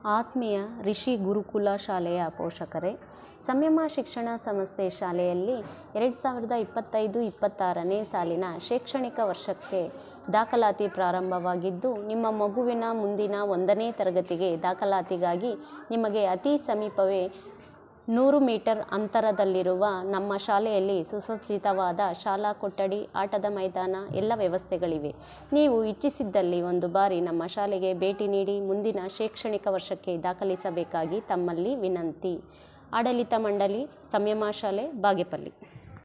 ಆತ್ಮೀಯ ರಿಷಿ ಗುರುಕುಲ ಶಾಲೆಯ ಪೋಷಕರೇ ಸಂಯಮ ಶಿಕ್ಷಣ ಸಂಸ್ಥೆ ಶಾಲೆಯಲ್ಲಿ ಎರಡು ಸಾವಿರದ ಇಪ್ಪತ್ತೈದು ಇಪ್ಪತ್ತಾರನೇ ಸಾಲಿನ ಶೈಕ್ಷಣಿಕ ವರ್ಷಕ್ಕೆ ದಾಖಲಾತಿ ಪ್ರಾರಂಭವಾಗಿದ್ದು ನಿಮ್ಮ ಮಗುವಿನ ಮುಂದಿನ ಒಂದನೇ ತರಗತಿಗೆ ದಾಖಲಾತಿಗಾಗಿ ನಿಮಗೆ ಅತಿ ಸಮೀಪವೇ ನೂರು ಮೀಟರ್ ಅಂತರದಲ್ಲಿರುವ ನಮ್ಮ ಶಾಲೆಯಲ್ಲಿ ಸುಸಜ್ಜಿತವಾದ ಶಾಲಾ ಕೊಠಡಿ ಆಟದ ಮೈದಾನ ಎಲ್ಲ ವ್ಯವಸ್ಥೆಗಳಿವೆ ನೀವು ಇಚ್ಛಿಸಿದ್ದಲ್ಲಿ ಒಂದು ಬಾರಿ ನಮ್ಮ ಶಾಲೆಗೆ ಭೇಟಿ ನೀಡಿ ಮುಂದಿನ ಶೈಕ್ಷಣಿಕ ವರ್ಷಕ್ಕೆ ದಾಖಲಿಸಬೇಕಾಗಿ ತಮ್ಮಲ್ಲಿ ವಿನಂತಿ ಆಡಳಿತ ಮಂಡಳಿ ಸಂಯಮ ಶಾಲೆ ಬಾಗೇಪಲ್ಲಿ